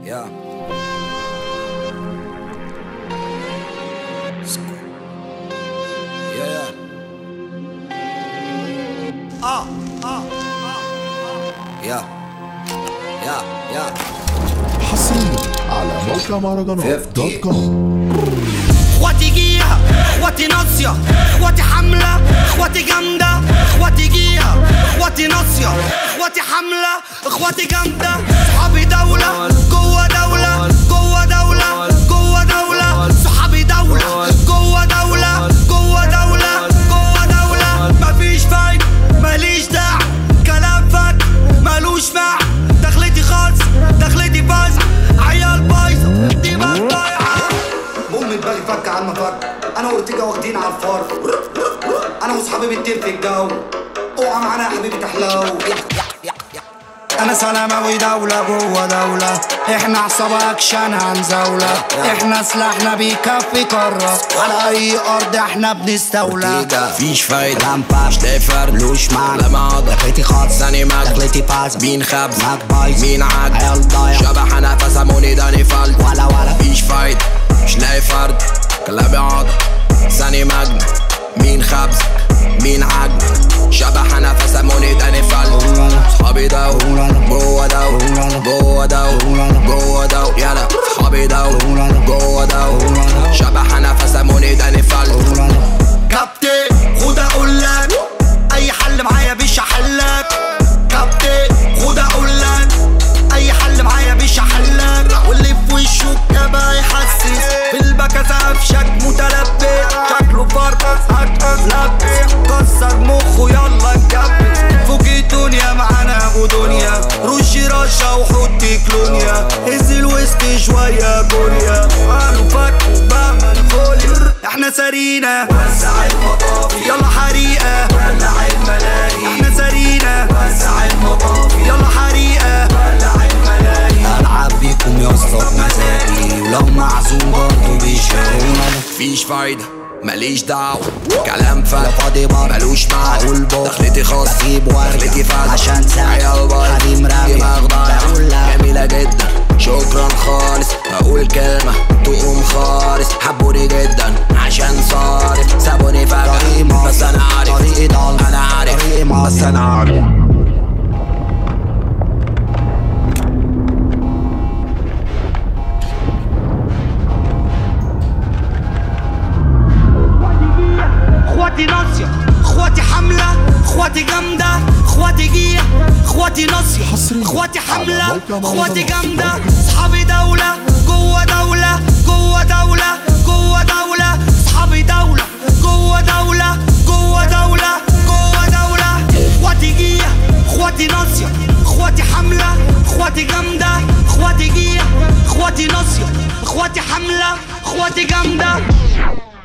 Yeah. Yeah, yeah. Ah, ah, ah, Yeah. Yeah, yeah. حصريا على موقع مهرجانات دوت كوم اخواتي جيها اخواتي ناصية اخواتي حملة اخواتي جامدة اخواتي جيها اخواتي ناصية اخواتي حملة اخواتي جامدة صحابي دولة جوه دولة جوه دولة جوه دولة صحابي دولة جوه دولة جوه دولة جوه دولة مفيش فايد ماليش داع كلام فك مالوش مع دخلتي خالص دخلتي بايظة عيال بايظة دماغ ضايعة بوم دماغي فك على المفك انا واورتيجا واخدين على الفار انا واصحابي بنطير في الجو اوعى معانا يا حبيبي تحلو انا سلامة دولة جوه دولة احنا عصابة اكشن هنزولة احنا سلاحنا بيكفي قارة على اي ارض احنا بنستولى فيش فايدة لامبا شتيفر لوش مان لماض دخلتي خاص ثاني ماك دخلتي باس مين خبز ماك بايز مين عاد عيال ضايع شبح انا فسموني داني فالت ولا ولا فيش فايدة مش لاقي فرد كلابي عاض ثاني مجنة مين خبز مين عاد شبح انا فسموني داني فالت صحابي دو جوه دو جوه دو جوه دو يلا صحابي دو جوه دو شبح انا فسموني داني فالت كابتن خد اقول لك اي حل معايا مش هحلك كابتن خد اقول لك اي حل معايا مش هحلك واللي في وشه كده يحسس في البكاسة قفشك متلبس شكله فرق هتلبس كسر مخه يلا نكمل فوق الدنيا معانا ابو دنيا رش رشة وحط كلونيا هز الوسط شوية كوريا قالوا فك بعمل فولي احنا سرينا وسع المطافي يلا حريقة ولع الملاهي احنا سرينا وسع المطافي يلا حريقة ولع الملاهي العب بيكم يا اسطى بمزاجي ولو معزوم برضه بيشاوروني فيش فايدة ماليش دعوة كلام فات فاضي بار ملوش معنى بقول بار دخلتي خاص بجيب وارجع دخلتي فات عشان ساعة عيال بايظ حريم رامي دماغ ضايع بقول لا. جميلة جدا شكرا خالص بقول كلمة تقوم خالص حبوني جدا عشان صارف سابوني طريقي فجأة مافيا بس انا عارف طريقي ضل انا عارف طريقي بس مافيا انا عارف اخواتي ناصية اخواتي حملة اخواتي جامدة اخواتي جية اخواتي ناصية حصرياً اخواتي على حملة موقع اخواتي مهرجانات. جامدة صحابي دولة جوه دولة جوه دولة جوه دولة صحابي دولة جوه دولة جوه دولة جوه دولة اخواتي جية اخواتي ناصية اخواتي حملة اخواتي جامدة اخواتي جية اخواتي ناصية اخواتي حملة اخواتي جامدة